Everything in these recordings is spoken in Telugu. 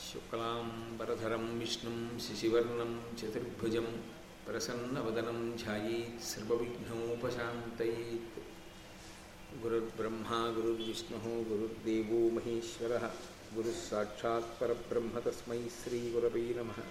శుక్లాంబరధరం విష్ణుం శశివర్ణం చతుర్భుజం ప్రసన్నవదనం ధ్యాయేత్ సర్వవిఘ్నోపశాంతయేత్ గురుర్బ్రహ్మా గురుర్విష్ణుः గురుర్దేవో మహేశ్వరः గురుः సాక్షాత్ పరబ్రహ్మ తస్మై శ్రీగురవై నమः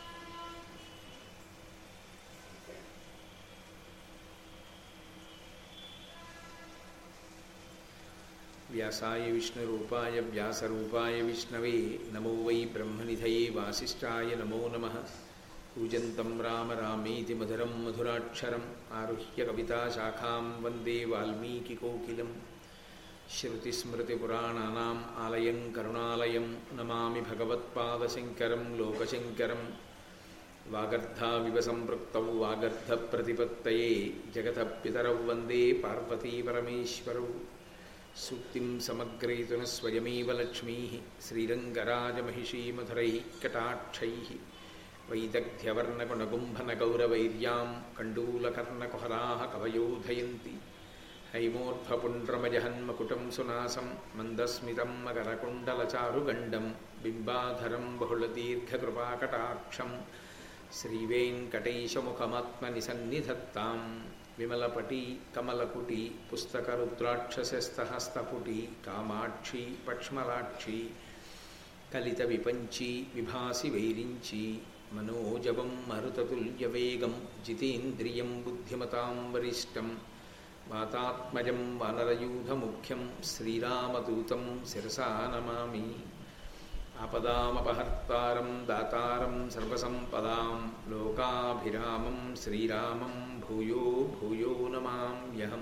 వ్యాసాయ విష్ణురూపాయ వ్యాసరూపాయ విష్ణవే నమో వై బ్రహ్మనిధయే వాసిష్ఠాయ నమో నమః కూజంతం రామ రామేతి మధురం మధురాక్షరం ఆరుహ్య కవితాశాఖాం వందే వాల్మీకికోకిలం శృతిస్మృతిపురాణానాम् ఆలయం కరుణాలయం నమామి భగవత్పాదశంకరం లోకశంకరం వాగర్ధావివ సంపృక్తౌ వాగర్ధప్రతిపత్తయే జగతః పితరౌ వందే పార్వతీపరమేశ్వరౌ సూక్తిం సమగ్రయతున స్వయమేవ లక్ష్మీ శ్రీరంగరాజమహిషీమధురై కటాక్షై వైదగ్ధ్యవర్ణగుణగుంభనగౌరవైర్యాం కండూలకర్ణకుహరా కవయోధయంతి హైమోర్ధ్వపుండ్రమజహన్మకుటం సునాసం మందస్మితం మకరకుండలచారుగండం బింబాధరం బహుళదీర్ఘకృపాకటాక్షం శ్రీవేంకటేశముఖమాత్మని సన్నిధత్తాం విమలపటి కమలపుటి పుస్తకరుద్రాక్షసస్తహస్తపుటి కామాక్షి పక్ష్మలాక్షి కలిత విపంచి విభాసి వైరించి మనోజవం మరుతతుల్యవేగం జితేంద్రియం బుద్ధిమతాం వరిష్టం వాతాత్మజం వానరయూధముఖ్యం శ్రీరామదూతం శిరసా నమామి ఆపదామపహర్తారం దాతారం సర్వసంపదాం లోకాభిరామం శ్రీరామం భూయో భూయో నమామ్యహం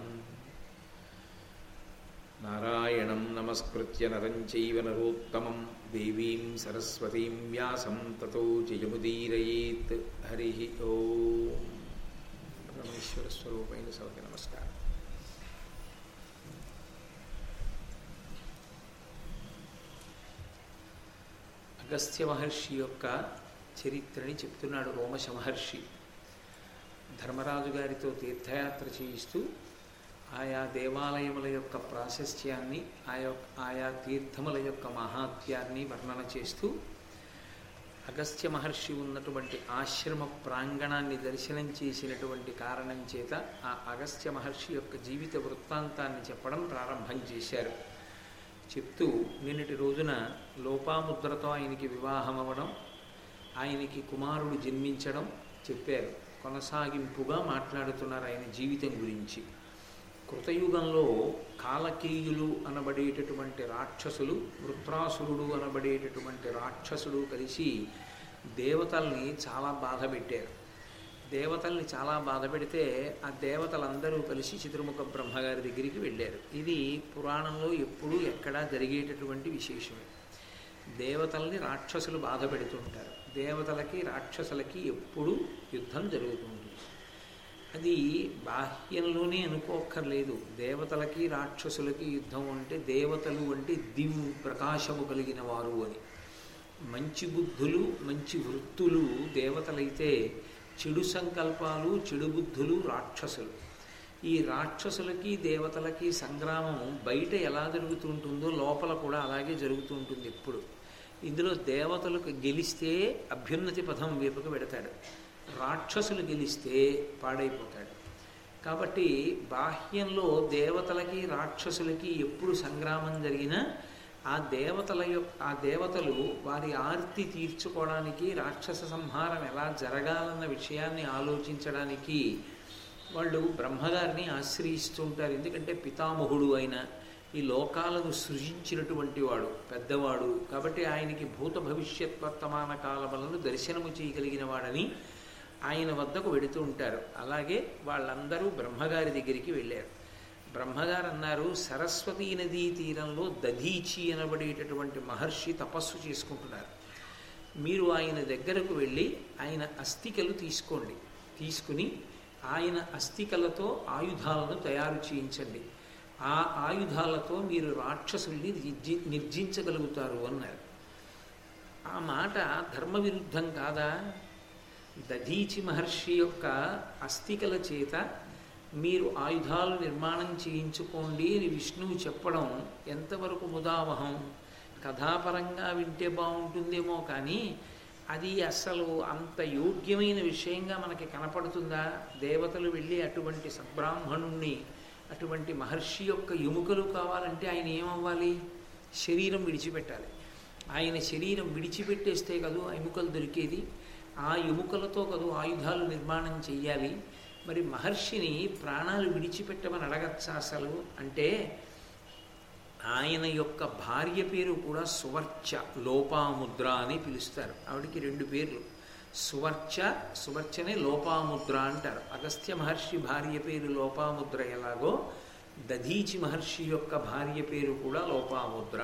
నారాయణం నమస్కృత్య నరం చైవ నరోత్తమం దేవీం సరస్వతీం వ్యాసం తతో జయముదీరయేత్ హరి ఓం పరమేశ్వర స్వరూపైన సభకి నమస్కారం అగస్త్య మహర్షి యొక్క చరిత్రని చెప్తున్నాడు రోమశ మహర్షి ధర్మరాజు గారితో తీర్థయాత్ర చేయిస్తూ ఆయా దేవాలయముల యొక్క ప్రాశస్త్యాన్ని ఆయా ఆయా తీర్థముల యొక్క మహాత్యాన్ని వర్ణన చేస్తూ అగస్త్య మహర్షి ఉన్నటువంటి ఆశ్రమ ప్రాంగణాన్ని దర్శనం చేసినటువంటి కారణం చేత ఆ అగస్త్య మహర్షి యొక్క జీవిత వృత్తాంతాన్ని చెప్పడం ప్రారంభం చేశారు చెప్తూ నిన్నటి రోజున లోపాముద్రతో ఆయనకి వివాహం అవ్వడం ఆయనకి కుమారుడు జన్మించడం చెప్పారు కొనసాగింపుగా మాట్లాడుతున్నారు ఆయన జీవితం గురించి కృతయుగంలో కాలకేయులు అనబడేటటువంటి రాక్షసులు వృత్రాసురుడు అనబడేటటువంటి రాక్షసుడు కలిసి దేవతల్ని చాలా బాధ పెట్టారు దేవతల్ని చాలా బాధ పెడితే ఆ దేవతలందరూ కలిసి చతుర్ముఖ బ్రహ్మగారి దగ్గరికి వెళ్ళారు ఇది పురాణంలో ఎప్పుడూ ఎక్కడా జరిగేటటువంటి విశేషమే దేవతల్ని రాక్షసులు బాధ పెడుతుంటారు దేవతలకి రాక్షసులకి ఎప్పుడూ యుద్ధం జరుగుతుంటుంది అది బాహ్యంలోనే అనుకోక్కర్లేదు దేవతలకి రాక్షసులకి యుద్ధం అంటే దేవతలు అంటే దివ్ ప్రకాశము కలిగిన వారు అని మంచి బుద్ధులు మంచి వృత్తులు దేవతలైతే చెడు సంకల్పాలు చెడు బుద్ధులు రాక్షసులు ఈ రాక్షసులకి దేవతలకి సంగ్రామం బయట ఎలా జరుగుతుంటుందో లోపల కూడా అలాగే జరుగుతూ ఉంటుంది ఎప్పుడు ఇందులో దేవతలకు గెలిస్తే అభ్యున్నతి పథం వైపుకు పెడతాడు రాక్షసులు గెలిస్తే పాడైపోతాడు కాబట్టి బాహ్యంలో దేవతలకి రాక్షసులకి ఎప్పుడు సంగ్రామం జరిగినా ఆ దేవతల యొక్క ఆ దేవతలు వారి ఆర్తి తీర్చుకోవడానికి రాక్షస సంహారం ఎలా జరగాలన్న విషయాన్ని ఆలోచించడానికి వాళ్ళు బ్రహ్మగారిని ఆశ్రయిస్తుంటారు ఎందుకంటే పితామహుడు అయిన ఈ లోకాలను సృజించినటువంటి వాడు పెద్దవాడు కాబట్టి ఆయనకి భూత భవిష్యత్ వర్తమాన కాలములను దర్శనము చేయగలిగిన వాడని ఆయన వద్దకు వెడుతూ ఉంటారు అలాగే వాళ్ళందరూ బ్రహ్మగారి దగ్గరికి వెళ్ళారు బ్రహ్మగారు అన్నారు సరస్వతీ నదీ తీరంలో దధీచి అనబడేటటువంటి మహర్షి తపస్సు చేసుకుంటున్నారు మీరు ఆయన దగ్గరకు వెళ్ళి ఆయన అస్థికలు తీసుకోండి తీసుకుని ఆయన అస్థికలతో ఆయుధాలను తయారు చేయించండి ఆ ఆయుధాలతో మీరు రాక్షసుల్ని నిర్జి నిర్జించగలుగుతారు అన్నారు ఆ మాట ధర్మ విరుద్ధం కాదా దధీచి మహర్షి యొక్క అస్థికల చేత మీరు ఆయుధాలు నిర్మాణం చేయించుకోండి అని విష్ణువు చెప్పడం ఎంతవరకు ముదావహం కథాపరంగా వింటే బాగుంటుందేమో కానీ అది అసలు అంత యోగ్యమైన విషయంగా మనకి కనపడుతుందా దేవతలు వెళ్ళి అటువంటి సద్బ్రాహ్మణుణ్ణి అటువంటి మహర్షి యొక్క ఎముకలు కావాలంటే ఆయన ఏమవ్వాలి శరీరం విడిచిపెట్టాలి ఆయన శరీరం విడిచిపెట్టేస్తే కదూ ఆ ఎముకలు దొరికేది ఆ ఎముకలతో కదూ ఆయుధాలు నిర్మాణం చెయ్యాలి మరి మహర్షిని ప్రాణాలు విడిచిపెట్టమని అడగచ్చా అసలు అంటే ఆయన యొక్క భార్య పేరు కూడా సువర్చ లోపాముద్ర అని పిలుస్తారు ఆవిడికి రెండు పేర్లు సువర్చ సువర్చనే లోపాముద్ర అంటారు అగస్త్య మహర్షి భార్య పేరు లోపాముద్ర ఎలాగో దధీచి మహర్షి యొక్క భార్య పేరు కూడా లోపాముద్ర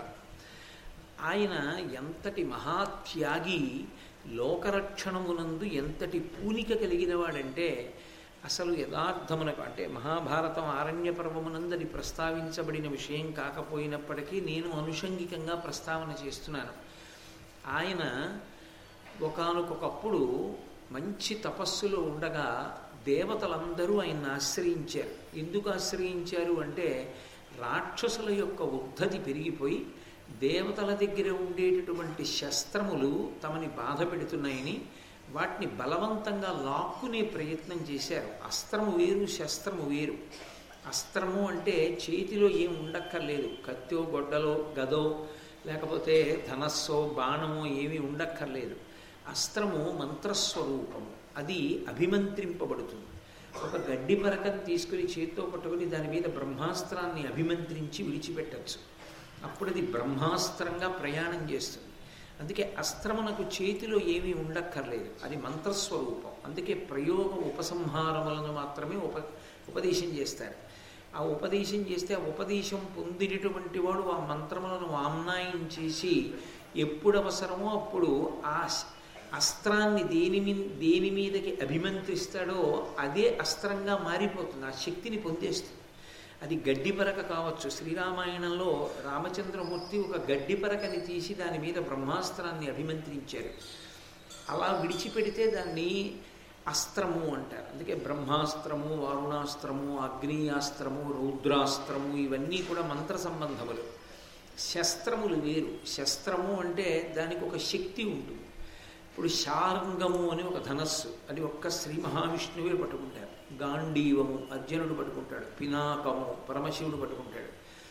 ఆయన ఎంతటి మహాత్యాగి లోకరక్షణమునందు ఎంతటి పూనిక కలిగిన వాడంటే అసలు యథార్థమునకు అంటే మహాభారతం ఆరణ్య పర్వమునందని ప్రస్తావించబడిన విషయం కాకపోయినప్పటికీ నేను అనుషంగికంగా ప్రస్తావన చేస్తున్నాను ఆయన ఒకానొకప్పుడు మంచి తపస్సులో ఉండగా దేవతలందరూ ఆయన్ని ఆశ్రయించారు ఎందుకు ఆశ్రయించారు అంటే రాక్షసుల యొక్క ఉద్ధతి పెరిగిపోయి దేవతల దగ్గర ఉండేటటువంటి శస్త్రములు తమని బాధ పెడుతున్నాయని వాటిని బలవంతంగా లాక్కునే ప్రయత్నం చేశారు అస్త్రము వేరు శస్త్రము వేరు అస్త్రము అంటే చేతిలో ఏం ఉండక్కర్లేదు కత్తో గొడ్డలో గదో లేకపోతే ధనస్సో బాణమో ఏమీ ఉండక్కర్లేదు అస్త్రము మంత్రస్వరూపము అది అభిమంత్రింపబడుతుంది ఒక గడ్డి పరకం తీసుకుని చేత్తో పట్టుకుని దాని మీద బ్రహ్మాస్త్రాన్ని అభిమంత్రించి విడిచిపెట్టచ్చు అప్పుడు అది బ్రహ్మాస్త్రంగా ప్రయాణం చేస్తుంది అందుకే అస్త్రమునకు చేతిలో ఏమీ ఉండక్కర్లేదు అది మంత్రస్వరూపం అందుకే ప్రయోగ ఉపసంహారములను మాత్రమే ఉప ఉపదేశం చేస్తారు ఆ ఉపదేశం చేస్తే ఆ ఉపదేశం పొందినటువంటి వాడు ఆ మంత్రములను వామ్నాయం చేసి ఎప్పుడు అవసరమో అప్పుడు ఆ అస్త్రాన్ని దేని మీ దేని మీదకి అభిమంత్రిస్తాడో అదే అస్త్రంగా మారిపోతుంది ఆ శక్తిని పొందేస్తుంది అది గడ్డి పరక కావచ్చు శ్రీరామాయణంలో రామచంద్రమూర్తి ఒక గడ్డి పరకని తీసి దాని మీద బ్రహ్మాస్త్రాన్ని అభిమంత్రించారు అలా విడిచిపెడితే దాన్ని అస్త్రము అంటారు అందుకే బ్రహ్మాస్త్రము వారుణాస్త్రము అగ్నియాస్త్రము రౌద్రాస్త్రము ఇవన్నీ కూడా మంత్ర సంబంధములు శస్త్రములు వేరు శస్త్రము అంటే దానికి ఒక శక్తి ఉంటుంది ఇప్పుడు శార్ంగము అని ఒక ధనస్సు అది ఒక్క శ్రీ మహావిష్ణువే పట్టుకుంటారు గాంధీవము అర్జునుడు పట్టుకుంటాడు పినాకము పరమశివుడు పట్టుకుంటాడు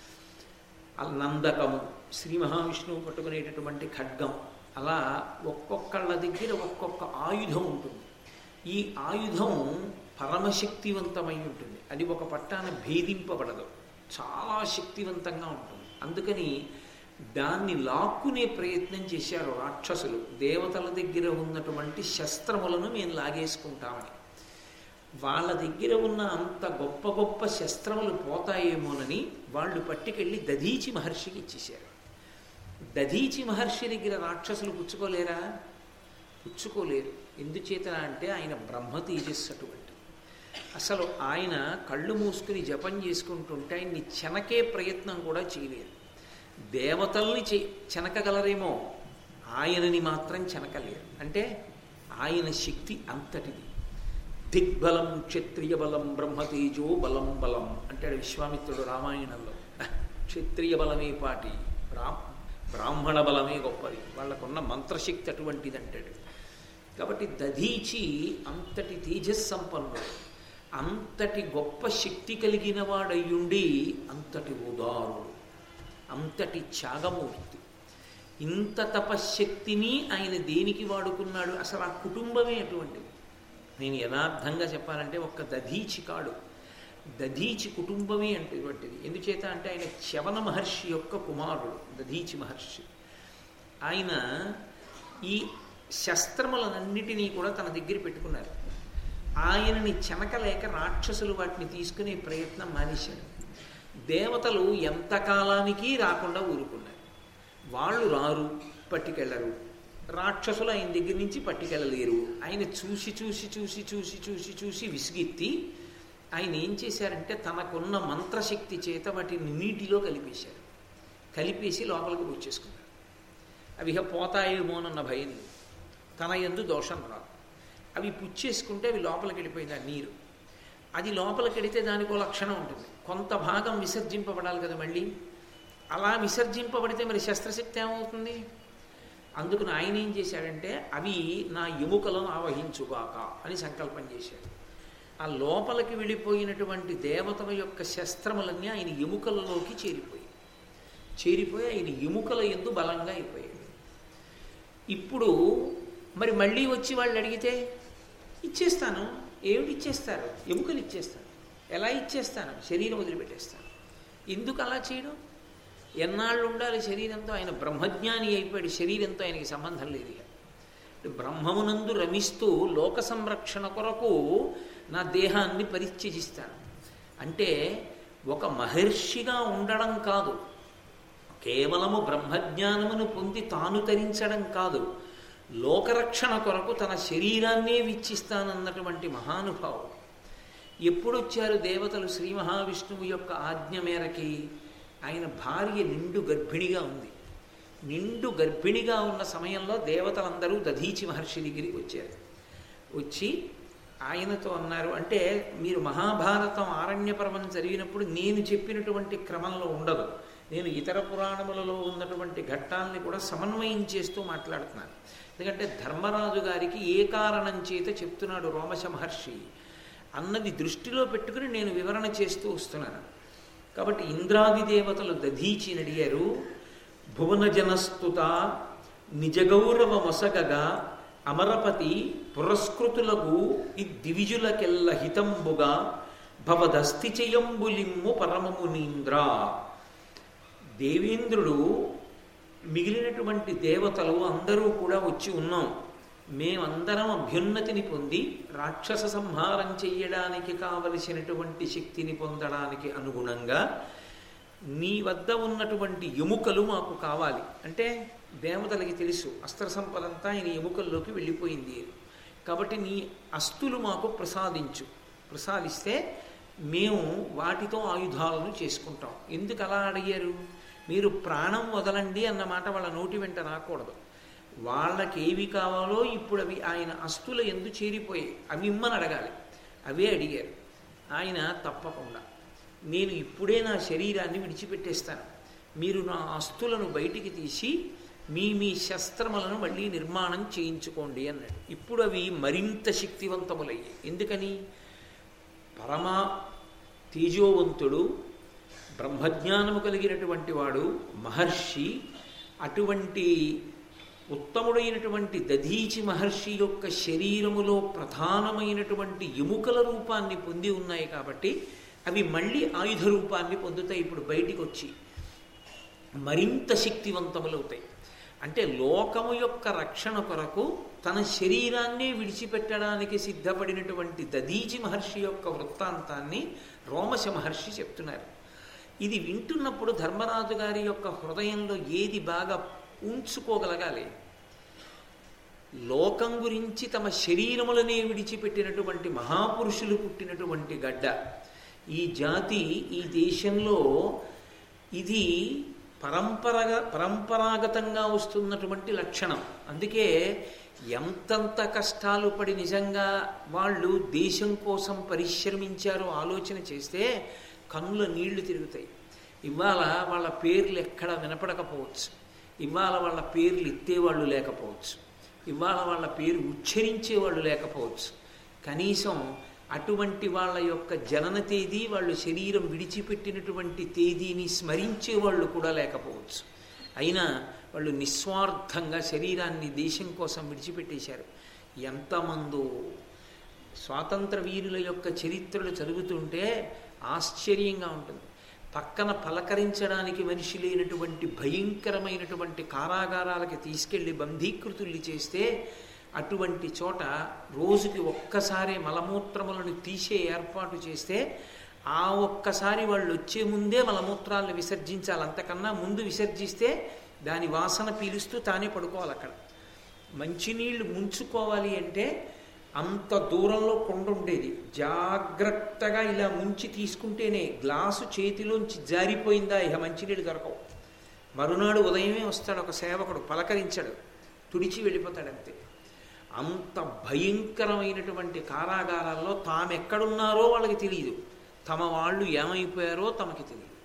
నందకము శ్రీ మహావిష్ణువు పట్టుకునేటటువంటి ఖడ్గం అలా ఒక్కొక్కళ్ళ దగ్గర ఒక్కొక్క ఆయుధం ఉంటుంది ఈ ఆయుధం పరమశక్తివంతమై ఉంటుంది అది ఒక పట్టాన భేదింపబడదు చాలా శక్తివంతంగా ఉంటుంది అందుకని దాన్ని లాక్కునే ప్రయత్నం చేశారు రాక్షసులు దేవతల దగ్గర ఉన్నటువంటి శస్త్రములను మేము లాగేసుకుంటామని వాళ్ళ దగ్గర ఉన్న అంత గొప్ప గొప్ప శస్త్రములు పోతాయేమోనని వాళ్ళు పట్టుకెళ్ళి దధీచి మహర్షికి ఇచ్చేశారు దధీచి మహర్షి దగ్గర రాక్షసులు పుచ్చుకోలేరా పుచ్చుకోలేరు ఎందుచేత అంటే ఆయన బ్రహ్మ తేజస్సు అటువంటి అసలు ఆయన కళ్ళు మూసుకుని జపం చేసుకుంటుంటే ఆయన్ని చెనకే ప్రయత్నం కూడా చేయలేరు దేవతల్ని చే చెనకగలరేమో ఆయనని మాత్రం చెనకలేరు అంటే ఆయన శక్తి అంతటిది దిగ్బలం క్షత్రియ బలం బ్రహ్మతేజో బలం బలం అంటాడు విశ్వామిత్రుడు రామాయణంలో క్షత్రియ బలమే పాటి బ్రా బ్రాహ్మణ బలమే గొప్పది వాళ్ళకున్న మంత్రశక్తి అటువంటిది అంటాడు కాబట్టి దధీచి అంతటి తేజస్సంపన్నుడు అంతటి గొప్ప శక్తి కలిగిన వాడయ్యుండి అంతటి ఉదారుడు అంతటి త్యాగమూర్తి ఇంత తపశ్శక్తిని ఆయన దేనికి వాడుకున్నాడు అసలు ఆ కుటుంబమే అటువంటిది నేను యథార్థంగా చెప్పాలంటే ఒక్క దధీచి కాడు దధీచి కుటుంబమే అటువంటిది ఎందుచేత అంటే ఆయన చవన మహర్షి యొక్క కుమారుడు దధీచి మహర్షి ఆయన ఈ శస్త్రములనన్నిటినీ కూడా తన దగ్గర పెట్టుకున్నారు ఆయనని చెనకలేక రాక్షసులు వాటిని తీసుకునే ప్రయత్నం మానేశారు దేవతలు ఎంతకాలానికి రాకుండా ఊరుకున్నారు వాళ్ళు రారు పట్టుకెళ్ళరు రాక్షసులు ఆయన దగ్గర నుంచి పట్టుకెళ్ళలేరు ఆయన చూసి చూసి చూసి చూసి చూసి చూసి విసిగెత్తి ఆయన ఏం చేశారంటే తనకున్న మంత్రశక్తి చేత వాటిని నీటిలో కలిపేశారు కలిపేసి లోపలికి వచ్చేసుకున్నారు అవి ఇక పోతాయేమోనన్న భయం లేదు తన ఎందు దోషం రాదు అవి పుచ్చేసుకుంటే అవి లోపలికి వెళ్ళిపోయింది ఆ నీరు అది లోపలికి వెడితే దానికి ఒక లక్షణం ఉంటుంది కొంత భాగం విసర్జింపబడాలి కదా మళ్ళీ అలా విసర్జింపబడితే మరి శస్త్రశక్తి ఏమవుతుంది అందుకని ఆయన ఏం చేశాడంటే అవి నా ఎముకలను ఆవహించుగాక అని సంకల్పం చేశాడు ఆ లోపలికి వెళ్ళిపోయినటువంటి దేవతల యొక్క శస్త్రములన్నీ ఆయన ఎముకలలోకి చేరిపోయి చేరిపోయి ఆయన ఎముకల ఎందు బలంగా అయిపోయాడు ఇప్పుడు మరి మళ్ళీ వచ్చి వాళ్ళు అడిగితే ఇచ్చేస్తాను ఏమిటి ఇచ్చేస్తారు ఎముకలు ఇచ్చేస్తాను ఎలా ఇచ్చేస్తాను శరీరం వదిలిపెట్టేస్తాను ఎందుకు అలా చేయడం ఎన్నాళ్ళు ఉండాలి శరీరంతో ఆయన బ్రహ్మజ్ఞాని అయిపోయాడు శరీరంతో ఆయనకి సంబంధం లేదు ఇక బ్రహ్మమునందు రమిస్తూ లోక సంరక్షణ కొరకు నా దేహాన్ని పరిత్యజిస్తాను అంటే ఒక మహర్షిగా ఉండడం కాదు కేవలము బ్రహ్మజ్ఞానమును పొంది తాను తరించడం కాదు లోకరక్షణ కొరకు తన శరీరాన్నే విచ్చిస్తానన్నటువంటి మహానుభావుడు ఎప్పుడొచ్చారు దేవతలు శ్రీ మహావిష్ణువు యొక్క ఆజ్ఞ మేరకి ఆయన భార్య నిండు గర్భిణిగా ఉంది నిండు గర్భిణిగా ఉన్న సమయంలో దేవతలందరూ దధీచి మహర్షి దగ్గరికి వచ్చారు వచ్చి ఆయనతో అన్నారు అంటే మీరు మహాభారతం ఆరణ్యపర్వం జరిగినప్పుడు నేను చెప్పినటువంటి క్రమంలో ఉండదు నేను ఇతర పురాణములలో ఉన్నటువంటి ఘట్టాలని కూడా సమన్వయం చేస్తూ మాట్లాడుతున్నాను ఎందుకంటే ధర్మరాజు గారికి ఏ కారణం చేత చెప్తున్నాడు రోమశ మహర్షి అన్నది దృష్టిలో పెట్టుకుని నేను వివరణ చేస్తూ వస్తున్నాను కాబట్టి ఇంద్రాది దేవతలు దధీచిని అడిగారు భువనజనస్తుత నిజగౌరవ మొసగగా అమరపతి పురస్కృతులకు ఈ దివిజులకెల్ల హితంబుగా భవదస్తి చెయ్యంబులిమ్ము పరమమునీంద్ర దేవేంద్రుడు మిగిలినటువంటి దేవతలు అందరూ కూడా వచ్చి ఉన్నాం మేమందరం అభ్యున్నతిని పొంది రాక్షస సంహారం చెయ్యడానికి కావలసినటువంటి శక్తిని పొందడానికి అనుగుణంగా నీ వద్ద ఉన్నటువంటి ఎముకలు మాకు కావాలి అంటే దేవతలకి తెలుసు అస్త్ర సంపదంతా ఆయన ఎముకల్లోకి వెళ్ళిపోయింది కాబట్టి నీ అస్తులు మాకు ప్రసాదించు ప్రసాదిస్తే మేము వాటితో ఆయుధాలను చేసుకుంటాం ఎందుకు అలా అడిగారు మీరు ప్రాణం వదలండి అన్నమాట వాళ్ళ నోటి వెంట రాకూడదు వాళ్ళకి ఏవి కావాలో ఇప్పుడు అవి ఆయన అస్తుల ఎందు చేరిపోయాయి అవి ఇమ్మని అడగాలి అవే అడిగారు ఆయన తప్పకుండా నేను ఇప్పుడే నా శరీరాన్ని విడిచిపెట్టేస్తాను మీరు నా అస్తులను బయటికి తీసి మీ మీ శస్త్రములను మళ్ళీ నిర్మాణం చేయించుకోండి అన్నాడు ఇప్పుడు అవి మరింత శక్తివంతములయ్యాయి ఎందుకని పరమా తేజోవంతుడు బ్రహ్మజ్ఞానము కలిగినటువంటి వాడు మహర్షి అటువంటి ఉత్తముడైనటువంటి దధీచి మహర్షి యొక్క శరీరములో ప్రధానమైనటువంటి ఎముకల రూపాన్ని పొంది ఉన్నాయి కాబట్టి అవి మళ్ళీ ఆయుధ రూపాన్ని పొందుతాయి ఇప్పుడు బయటికి వచ్చి మరింత శక్తివంతములవుతాయి అంటే లోకము యొక్క రక్షణ కొరకు తన శరీరాన్నే విడిచిపెట్టడానికి సిద్ధపడినటువంటి దదీచి మహర్షి యొక్క వృత్తాంతాన్ని రోమశ మహర్షి చెప్తున్నారు ఇది వింటున్నప్పుడు ధర్మరాజు గారి యొక్క హృదయంలో ఏది బాగా ఉంచుకోగలగాలి లోకం గురించి తమ శరీరములనే విడిచిపెట్టినటువంటి మహాపురుషులు పుట్టినటువంటి గడ్డ ఈ జాతి ఈ దేశంలో ఇది పరంపరగా పరంపరాగతంగా వస్తున్నటువంటి లక్షణం అందుకే ఎంతంత కష్టాలు పడి నిజంగా వాళ్ళు దేశం కోసం పరిశ్రమించారో ఆలోచన చేస్తే కన్నుల నీళ్లు తిరుగుతాయి ఇవాళ వాళ్ళ పేర్లు ఎక్కడ వినపడకపోవచ్చు ఇవాళ వాళ్ళ పేర్లు ఎత్తేవాళ్ళు లేకపోవచ్చు ఇవాళ వాళ్ళ పేరు ఉచ్చరించేవాళ్ళు లేకపోవచ్చు కనీసం అటువంటి వాళ్ళ యొక్క జనన తేదీ వాళ్ళు శరీరం విడిచిపెట్టినటువంటి తేదీని స్మరించే వాళ్ళు కూడా లేకపోవచ్చు అయినా వాళ్ళు నిస్వార్థంగా శరీరాన్ని దేశం కోసం విడిచిపెట్టేశారు ఎంతమందో స్వాతంత్ర వీరుల యొక్క చరిత్రలు చదువుతుంటే ఆశ్చర్యంగా ఉంటుంది పక్కన పలకరించడానికి మనిషి లేనటువంటి భయంకరమైనటువంటి కారాగారాలకి తీసుకెళ్లి బంధీకృతుల్ని చేస్తే అటువంటి చోట రోజుకి ఒక్కసారి మలమూత్రములను తీసే ఏర్పాటు చేస్తే ఆ ఒక్కసారి వాళ్ళు వచ్చే ముందే మలమూత్రాలను విసర్జించాలి అంతకన్నా ముందు విసర్జిస్తే దాని వాసన పీలుస్తూ తానే పడుకోవాలి అక్కడ మంచినీళ్ళు ముంచుకోవాలి అంటే అంత దూరంలో కొండ ఉండేది జాగ్రత్తగా ఇలా ముంచి తీసుకుంటేనే గ్లాసు చేతిలోంచి జారిపోయిందా ఇక మంచినీళ్ళు దొరకవు మరునాడు ఉదయమే వస్తాడు ఒక సేవకుడు పలకరించాడు తుడిచి వెళ్ళిపోతాడు అంతే అంత భయంకరమైనటువంటి కారాగారాల్లో తామెక్కడున్నారో వాళ్ళకి తెలియదు తమ వాళ్ళు ఏమైపోయారో తమకి తెలియదు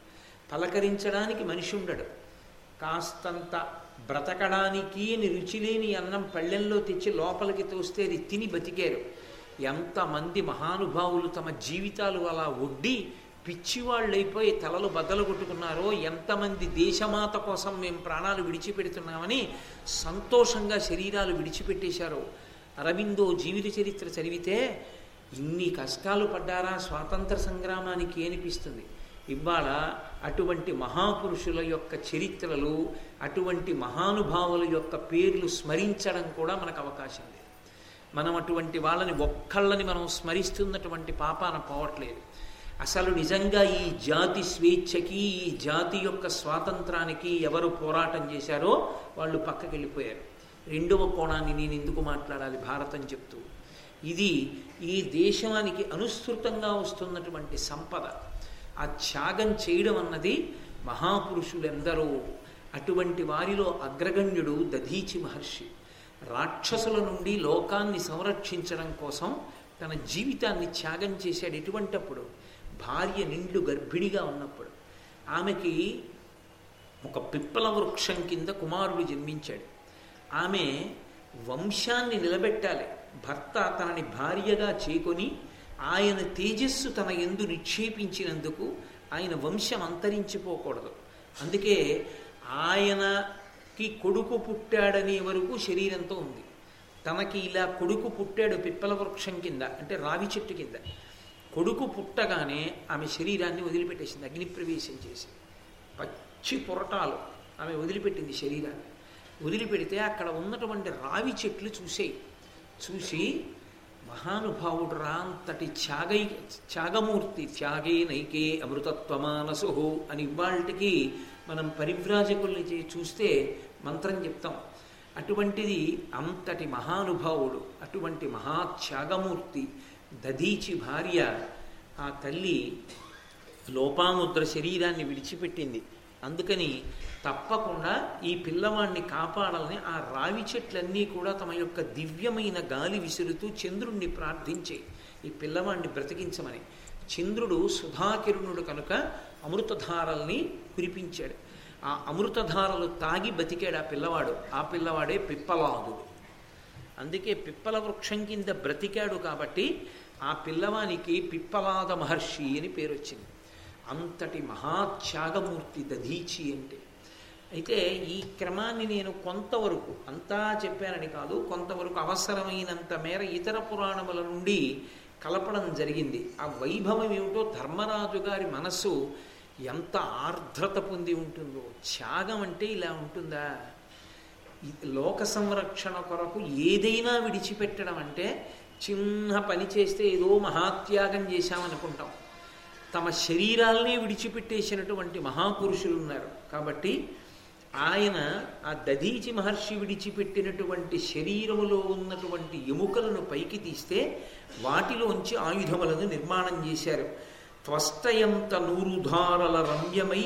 పలకరించడానికి మనిషి ఉండడు కాస్తంత బ్రతకడానికి అని రుచిలేని అన్నం పళ్ళెంలో తెచ్చి లోపలికి తోస్తే అది తిని బతికారు ఎంతమంది మహానుభావులు తమ జీవితాలు అలా ఒడ్డి పిచ్చివాళ్ళైపోయి తలలు బద్దలు కొట్టుకున్నారో ఎంతమంది దేశమాత కోసం మేము ప్రాణాలు విడిచిపెడుతున్నామని సంతోషంగా శరీరాలు విడిచిపెట్టేశారో అరవిందో జీవిత చరిత్ర చదివితే ఇన్ని కష్టాలు పడ్డారా స్వాతంత్ర సంగ్రామానికి అనిపిస్తుంది ఇవాళ అటువంటి మహాపురుషుల యొక్క చరిత్రలు అటువంటి మహానుభావుల యొక్క పేర్లు స్మరించడం కూడా మనకు అవకాశం లేదు మనం అటువంటి వాళ్ళని ఒక్కళ్ళని మనం స్మరిస్తున్నటువంటి పాపాన పోవట్లేదు అసలు నిజంగా ఈ జాతి స్వేచ్ఛకి ఈ జాతి యొక్క స్వాతంత్రానికి ఎవరు పోరాటం చేశారో వాళ్ళు పక్కకి వెళ్ళిపోయారు రెండవ కోణాన్ని నేను ఎందుకు మాట్లాడాలి భారతం చెప్తూ ఇది ఈ దేశానికి అనుసృతంగా వస్తున్నటువంటి సంపద ఆ త్యాగం చేయడం అన్నది మహాపురుషులెందరో అటువంటి వారిలో అగ్రగణ్యుడు దధీచి మహర్షి రాక్షసుల నుండి లోకాన్ని సంరక్షించడం కోసం తన జీవితాన్ని త్యాగం చేశాడు ఎటువంటప్పుడు భార్య నిండు గర్భిణిగా ఉన్నప్పుడు ఆమెకి ఒక పిప్పల వృక్షం కింద కుమారుడు జన్మించాడు ఆమె వంశాన్ని నిలబెట్టాలి భర్త తనని భార్యగా చేకొని ఆయన తేజస్సు తన ఎందు నిక్షేపించినందుకు ఆయన వంశం అంతరించిపోకూడదు అందుకే ఆయనకి కొడుకు పుట్టాడనే వరకు శరీరంతో ఉంది తనకి ఇలా కొడుకు పుట్టాడు పిప్పల వృక్షం కింద అంటే రావి చెట్టు కింద కొడుకు పుట్టగానే ఆమె శరీరాన్ని వదిలిపెట్టేసింది అగ్నిప్రవేశం చేసి పచ్చి పొరటాలు ఆమె వదిలిపెట్టింది శరీరాన్ని వదిలిపెడితే అక్కడ ఉన్నటువంటి రావి చెట్లు చూసేయి చూసి మహానుభావుడు రాంతటి త్యాగై త్యాగమూర్తి త్యాగే నైకే అమృతత్వమానసు అని ఇవాళకి మనం పరివ్రాజకుల్ని చే- చూస్తే మంత్రం చెప్తాం అటువంటిది అంతటి మహానుభావుడు అటువంటి మహాత్యాగమూర్తి దధీచి భార్య ఆ తల్లి లోపాముద్ర శరీరాన్ని విడిచిపెట్టింది అందుకని తప్పకుండా ఈ పిల్లవాడిని కాపాడాలని ఆ రావి చెట్లన్నీ కూడా తమ యొక్క దివ్యమైన గాలి విసురుతూ చంద్రుణ్ణి ప్రార్థించే ఈ పిల్లవాడిని బ్రతికించమని చంద్రుడు సుధాకిరణుడు కనుక అమృతధారల్ని కురిపించాడు ఆ అమృతధారలు తాగి బతికాడు ఆ పిల్లవాడు ఆ పిల్లవాడే పిప్పలాదుడు అందుకే పిప్పల వృక్షం కింద బ్రతికాడు కాబట్టి ఆ పిల్లవానికి పిప్పలాద మహర్షి అని పేరు వచ్చింది అంతటి మహాత్యాగమూర్తి దధీచి అంటే అయితే ఈ క్రమాన్ని నేను కొంతవరకు అంతా చెప్పానని కాదు కొంతవరకు అవసరమైనంత మేర ఇతర పురాణముల నుండి కలపడం జరిగింది ఆ వైభవం ఏమిటో ధర్మరాజు గారి మనస్సు ఎంత ఆర్ద్రత పొంది ఉంటుందో త్యాగం అంటే ఇలా ఉంటుందా ఈ లోక సంరక్షణ కొరకు ఏదైనా విడిచిపెట్టడం అంటే చిన్న పని చేస్తే ఏదో మహాత్యాగం చేశామనుకుంటాం తమ శరీరాలనే విడిచిపెట్టేసినటువంటి మహాపురుషులు ఉన్నారు కాబట్టి ఆయన ఆ దధీచి మహర్షి విడిచిపెట్టినటువంటి శరీరములో ఉన్నటువంటి ఎముకలను పైకి తీస్తే వాటిలోంచి ఆయుధములను నిర్మాణం చేశారు త్వష్టయంత నూరుధారల రమ్యమై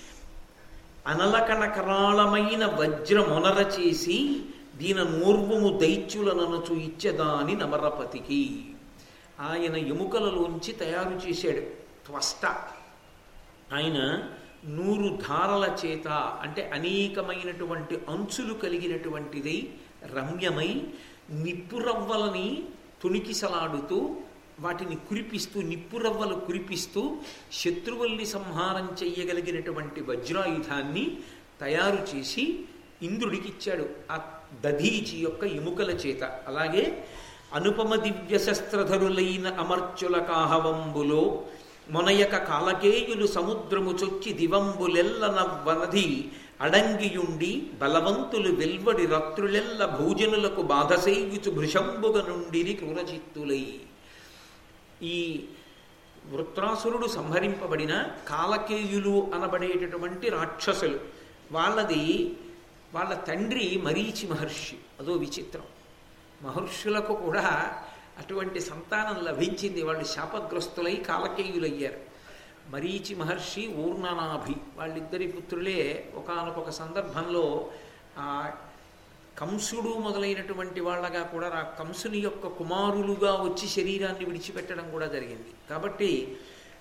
అనలకనకరాళమైన వజ్రమొనర చేసి దీన నూర్వము దైత్యులననుచు ఇచ్చదాని నమరపతికి ఆయన ఎముకలలోంచి తయారు చేశాడు త్వష్ట ఆయన నూరు ధారల చేత అంటే అనేకమైనటువంటి అంచులు కలిగినటువంటిదై రమ్యమై నిప్పురవ్వలని తుణికిసలాడుతూ వాటిని కురిపిస్తూ నిప్పురవ్వలు కురిపిస్తూ శత్రువుల్ని సంహారం చెయ్యగలిగినటువంటి వజ్రాయుధాన్ని తయారు చేసి ఇంద్రుడికిచ్చాడు ఆ దధీచి యొక్క ఎముకల చేత అలాగే అనుపమ దివ్య శస్త్రధరులైన అమర్చుల కాహవంబులో మొనయక కాలకేయులు సముద్రము చొచ్చి దివంబులెల్ల నవ్వనది అడంగియుండి బలవంతులు వెల్వడి రత్రులెల్ల భోజనులకు బాధసేయుచు భృషంబుగ నుండిరి క్రూరచిత్తులై ఈ వృత్రాసురుడు సంహరింపబడిన కాలకేయులు అనబడేటటువంటి రాక్షసులు వాళ్ళది వాళ్ళ తండ్రి మరీచి మహర్షి అదో విచిత్రం మహర్షులకు కూడా అటువంటి సంతానం లభించింది వాళ్ళు శాపగ్రస్తులై కాలకేయులయ్యారు మరీచి మహర్షి ఊర్ణనాభి వాళ్ళిద్దరి పుత్రులే ఒకానొక సందర్భంలో ఆ కంసుడు మొదలైనటువంటి వాళ్ళగా కూడా ఆ కంసుని యొక్క కుమారులుగా వచ్చి శరీరాన్ని విడిచిపెట్టడం కూడా జరిగింది కాబట్టి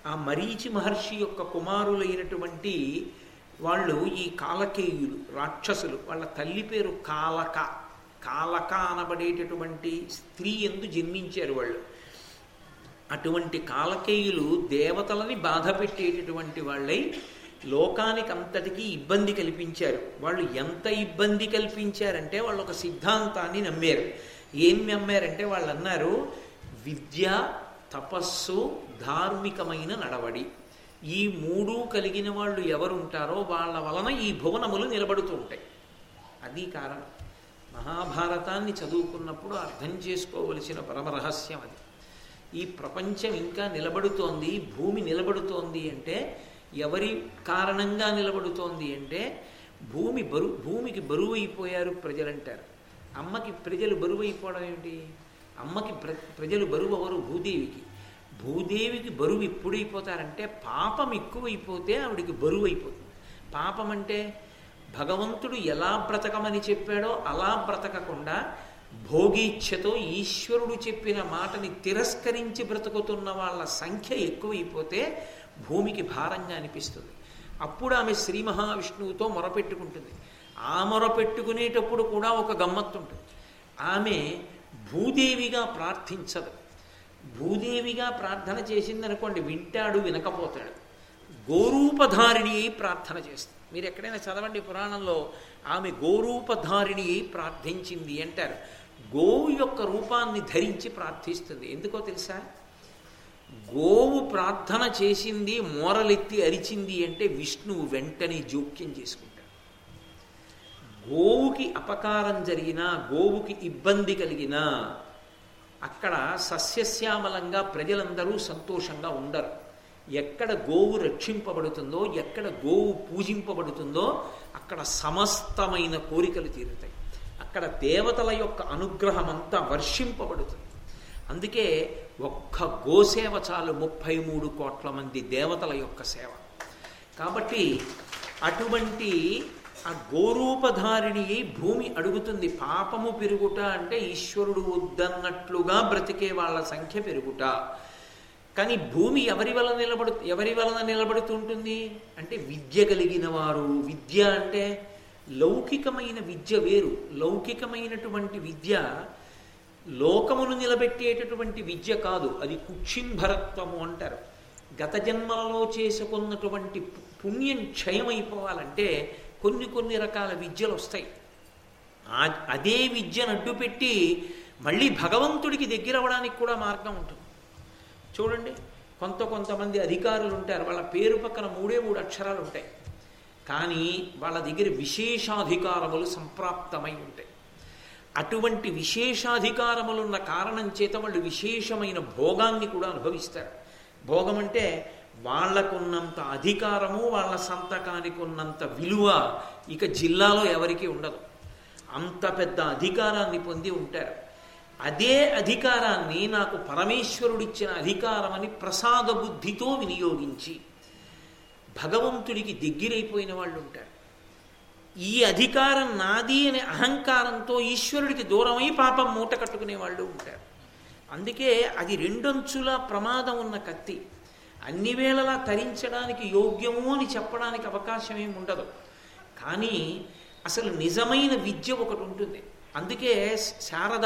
ఆ మరీచి మహర్షి యొక్క కుమారులైనటువంటి వాళ్ళు ఈ కాలకేయులు రాక్షసులు వాళ్ళ తల్లి పేరు కాలక కాలక అనబడేటటువంటి స్త్రీ ఎందు జన్మించారు వాళ్ళు అటువంటి కాలకేయులు దేవతలని బాధ పెట్టేటటువంటి వాళ్ళై లోకానికి అంతటికీ ఇబ్బంది కల్పించారు వాళ్ళు ఎంత ఇబ్బంది కల్పించారంటే వాళ్ళు ఒక సిద్ధాంతాన్ని నమ్మారు ఏం నమ్మారంటే వాళ్ళు అన్నారు విద్య తపస్సు ధార్మికమైన నడవడి ఈ మూడు కలిగిన వాళ్ళు ఎవరుంటారో వాళ్ళ వలన ఈ భువనములు నిలబడుతూ ఉంటాయి అది కారణం మహాభారతాన్ని చదువుకున్నప్పుడు అర్థం చేసుకోవలసిన పరమ రహస్యం అది ఈ ప్రపంచం ఇంకా నిలబడుతోంది భూమి నిలబడుతోంది అంటే ఎవరి కారణంగా నిలబడుతోంది అంటే భూమి బరు భూమికి బరువు అయిపోయారు ప్రజలంటారు అమ్మకి ప్రజలు బరువు అయిపోవడం ఏమిటి అమ్మకి ప్ర ప్రజలు బరువు ఎవరు భూదేవికి భూదేవికి బరువు ఎప్పుడైపోతారంటే పాపం ఎక్కువైపోతే ఆవిడికి బరువు అయిపోతుంది పాపం అంటే భగవంతుడు ఎలా బ్రతకమని చెప్పాడో అలా బ్రతకకుండా భోగీచ్ఛతో ఈశ్వరుడు చెప్పిన మాటని తిరస్కరించి బ్రతుకుతున్న వాళ్ళ సంఖ్య ఎక్కువైపోతే భూమికి భారంగా అనిపిస్తుంది అప్పుడు ఆమె శ్రీ మహావిష్ణువుతో మొరపెట్టుకుంటుంది ఆ మొరపెట్టుకునేటప్పుడు కూడా ఒక గమ్మత్తు ఉంటుంది ఆమె భూదేవిగా ప్రార్థించదు భూదేవిగా ప్రార్థన చేసిందనుకోండి వింటాడు వినకపోతాడు గోరూపధారిణి అయి ప్రార్థన చేస్తుంది మీరు ఎక్కడైనా చదవండి పురాణంలో ఆమె గోరూపధారిణి అయి ప్రార్థించింది అంటారు గోవు యొక్క రూపాన్ని ధరించి ప్రార్థిస్తుంది ఎందుకో తెలుసా గోవు ప్రార్థన చేసింది మోరలెత్తి అరిచింది అంటే విష్ణువు వెంటనే జోక్యం చేసుకుంటాడు గోవుకి అపకారం జరిగినా గోవుకి ఇబ్బంది కలిగినా అక్కడ సస్యశ్యామలంగా ప్రజలందరూ సంతోషంగా ఉండరు ఎక్కడ గోవు రక్షింపబడుతుందో ఎక్కడ గోవు పూజింపబడుతుందో అక్కడ సమస్తమైన కోరికలు తీరుతాయి అక్కడ దేవతల యొక్క అనుగ్రహం అంతా వర్షింపబడుతుంది అందుకే ఒక్క గోసేవ చాలు ముప్పై మూడు కోట్ల మంది దేవతల యొక్క సేవ కాబట్టి అటువంటి ఆ గోరూపధారిణి అయి భూమి అడుగుతుంది పాపము పెరుగుట అంటే ఈశ్వరుడు వద్దన్నట్లుగా బ్రతికే వాళ్ళ సంఖ్య పెరుగుట కానీ భూమి ఎవరి వలన నిలబడు ఎవరి వలన నిలబడుతుంటుంది అంటే విద్య కలిగిన వారు విద్య అంటే లౌకికమైన విద్య వేరు లౌకికమైనటువంటి విద్య లోకమును నిలబెట్టేటటువంటి విద్య కాదు అది కుక్షింభరత్వము అంటారు గత జన్మలలో చేసుకున్నటువంటి పుణ్యం క్షయమైపోవాలంటే కొన్ని కొన్ని రకాల విద్యలు వస్తాయి అదే విద్యను అడ్డుపెట్టి మళ్ళీ భగవంతుడికి దగ్గర అవ్వడానికి కూడా మార్గం ఉంటుంది చూడండి కొంత కొంతమంది అధికారులు ఉంటారు వాళ్ళ పేరు పక్కన మూడే మూడు అక్షరాలు ఉంటాయి కానీ వాళ్ళ దగ్గర విశేషాధికారములు సంప్రాప్తమై ఉంటాయి అటువంటి విశేషాధికారములున్న కారణం చేత వాళ్ళు విశేషమైన భోగాన్ని కూడా అనుభవిస్తారు భోగం అంటే వాళ్లకున్నంత అధికారము వాళ్ళ సంతకానికి ఉన్నంత విలువ ఇక జిల్లాలో ఎవరికీ ఉండదు అంత పెద్ద అధికారాన్ని పొంది ఉంటారు అదే అధికారాన్ని నాకు పరమేశ్వరుడిచ్చిన అధికారమని ప్రసాద బుద్ధితో వినియోగించి భగవంతుడికి దగ్గరైపోయిన వాళ్ళు ఉంటారు ఈ అధికారం నాది అనే అహంకారంతో ఈశ్వరుడికి దూరమై పాపం మూట కట్టుకునే వాళ్ళు ఉంటారు అందుకే అది రెండొంచుల ప్రమాదం ఉన్న కత్తి అన్ని వేళలా తరించడానికి యోగ్యము అని చెప్పడానికి అవకాశం ఏమి ఉండదు కానీ అసలు నిజమైన విద్య ఒకటి ఉంటుంది అందుకే శారద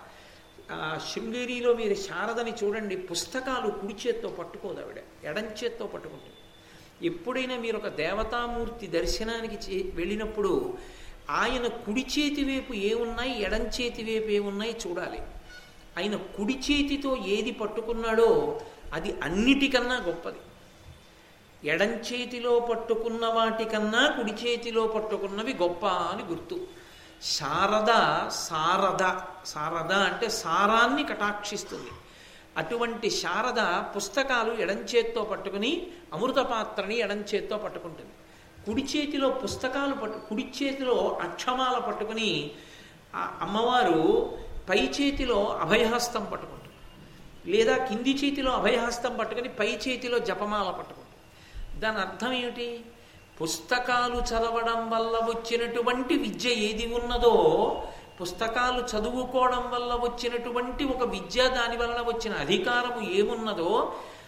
శృంగేరిలో మీరు శారదని చూడండి పుస్తకాలు కుడి చేత్తో పట్టుకోదు ఆవిడ ఎడం చేత్తో పట్టుకుంటుంది ఎప్పుడైనా మీరు ఒక దేవతామూర్తి దర్శనానికి చే వెళ్ళినప్పుడు ఆయన కుడి చేతి వైపు ఏమున్నాయి ఎడం చేతి వైపు ఏమున్నాయి చూడాలి ఆయన కుడి చేతితో ఏది పట్టుకున్నాడో అది అన్నిటికన్నా గొప్పది ఎడం చేతిలో పట్టుకున్న వాటికన్నా కుడి చేతిలో పట్టుకున్నవి గొప్ప అని గుర్తు శారద సారద సారద అంటే సారాన్ని కటాక్షిస్తుంది అటువంటి శారద పుస్తకాలు ఎడంచేత్తో పట్టుకుని అమృత పాత్రని ఎడంచేత్తో పట్టుకుంటుంది కుడి చేతిలో పుస్తకాలు పట్టు కుడి చేతిలో అక్షమాల పట్టుకుని ఆ అమ్మవారు పై చేతిలో అభయహస్తం పట్టుకుంటుంది లేదా కింది చేతిలో అభయహస్తం పట్టుకుని పై చేతిలో జపమాల పట్టుకుంటుంది దాని అర్థం ఏమిటి పుస్తకాలు చదవడం వల్ల వచ్చినటువంటి విద్య ఏది ఉన్నదో పుస్తకాలు చదువుకోవడం వల్ల వచ్చినటువంటి ఒక విద్య దాని వలన వచ్చిన అధికారము ఏమున్నదో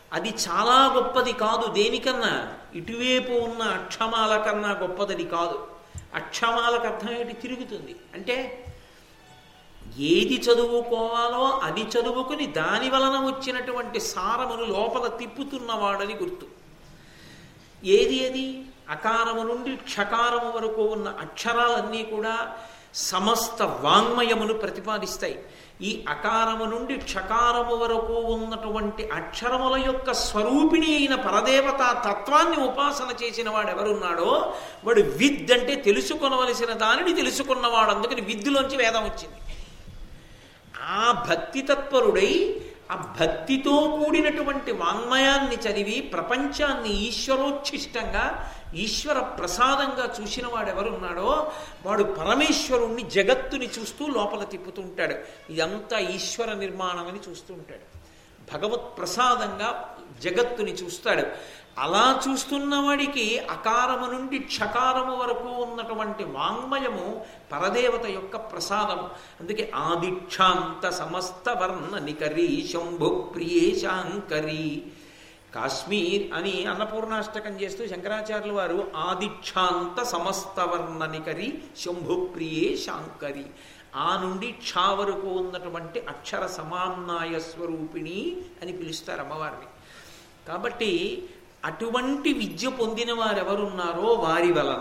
అది చాలా గొప్పది కాదు దేనికన్నా ఇటువైపు ఉన్న అక్షమాల కన్నా గొప్పదది కాదు అక్షమాలకు అర్థం ఏంటి తిరుగుతుంది అంటే ఏది చదువుకోవాలో అది చదువుకుని దాని వలన వచ్చినటువంటి సారమును లోపల తిప్పుతున్నవాడని గుర్తు ఏది అది అకారము నుండి క్షకారము వరకు ఉన్న అక్షరాలన్నీ కూడా సమస్త వాంగ్మయమును ప్రతిపాదిస్తాయి ఈ అకారము నుండి క్షకారము వరకు ఉన్నటువంటి అక్షరముల యొక్క స్వరూపిణి అయిన పరదేవత తత్వాన్ని ఉపాసన చేసిన వాడు ఎవరున్నాడో వాడు విద్ అంటే తెలుసుకొనవలసిన దానిని తెలుసుకున్నవాడు అందుకని విద్దులోంచి వేదం వచ్చింది ఆ భక్తి తత్పరుడై ఆ భక్తితో కూడినటువంటి వాంగ్మయాన్ని చదివి ప్రపంచాన్ని ఈశ్వరోచ్ఛిష్టంగా ఈశ్వర ప్రసాదంగా చూసిన వాడు ఎవరున్నాడో వాడు పరమేశ్వరుణ్ణి జగత్తుని చూస్తూ లోపల తిప్పుతూ ఉంటాడు ఇదంతా ఈశ్వర నిర్మాణం అని చూస్తూ ఉంటాడు భగవత్ ప్రసాదంగా జగత్తుని చూస్తాడు అలా చూస్తున్న వాడికి అకారము నుండి క్షకారము వరకు ఉన్నటువంటి వాంగ్మయము పరదేవత యొక్క ప్రసాదము అందుకే ఆదిక్షాంత సమస్త వర్ణ నికరి శంభు ప్రియే శాంకరి కాశ్మీర్ అని అన్నపూర్ణాష్టకం చేస్తూ శంకరాచార్యుల వారు ఆదిక్షాంత సమస్త వర్ణ నికరి శంభు ప్రియే శాంకరి ఆ నుండి క్షా వరకు ఉన్నటువంటి అక్షర సమామ్నాయ స్వరూపిణి అని పిలుస్తారు అమ్మవారిని కాబట్టి అటువంటి విద్య పొందిన వారు ఎవరున్నారో వారి వలన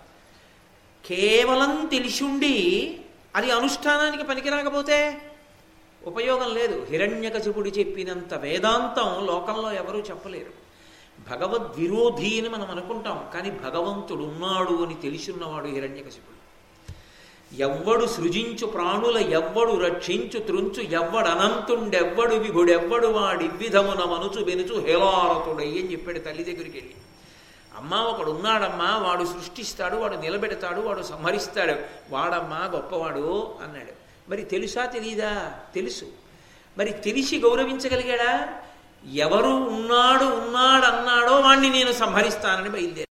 కేవలం తెలిసుండి అది అనుష్ఠానానికి పనికిరాకపోతే ఉపయోగం లేదు హిరణ్యకశిపుడు చెప్పినంత వేదాంతం లోకంలో ఎవరూ చెప్పలేరు భగవద్విరోధి అని మనం అనుకుంటాం కానీ భగవంతుడు ఉన్నాడు అని తెలిసిన్నవాడు హిరణ్యకశిపుడు ఎవ్వడు సృజించు ప్రాణుల ఎవ్వడు రక్షించు త్రుంచు ఎవ్వడనంతుండెవ్వడు విభుడెవ్వడు వాడి విధమున మనుచు వెనుచు హేలారతుడై అని చెప్పాడు తల్లి దగ్గరికి వెళ్ళి అమ్మ ఒకడు ఉన్నాడమ్మా వాడు సృష్టిస్తాడు వాడు నిలబెడతాడు వాడు సంహరిస్తాడు వాడమ్మా గొప్పవాడు అన్నాడు మరి తెలుసా తెలీదా తెలుసు మరి తెలిసి గౌరవించగలిగాడా ఎవరు ఉన్నాడు ఉన్నాడన్నాడో వాణ్ణి నేను సంహరిస్తానని బయలుదేరి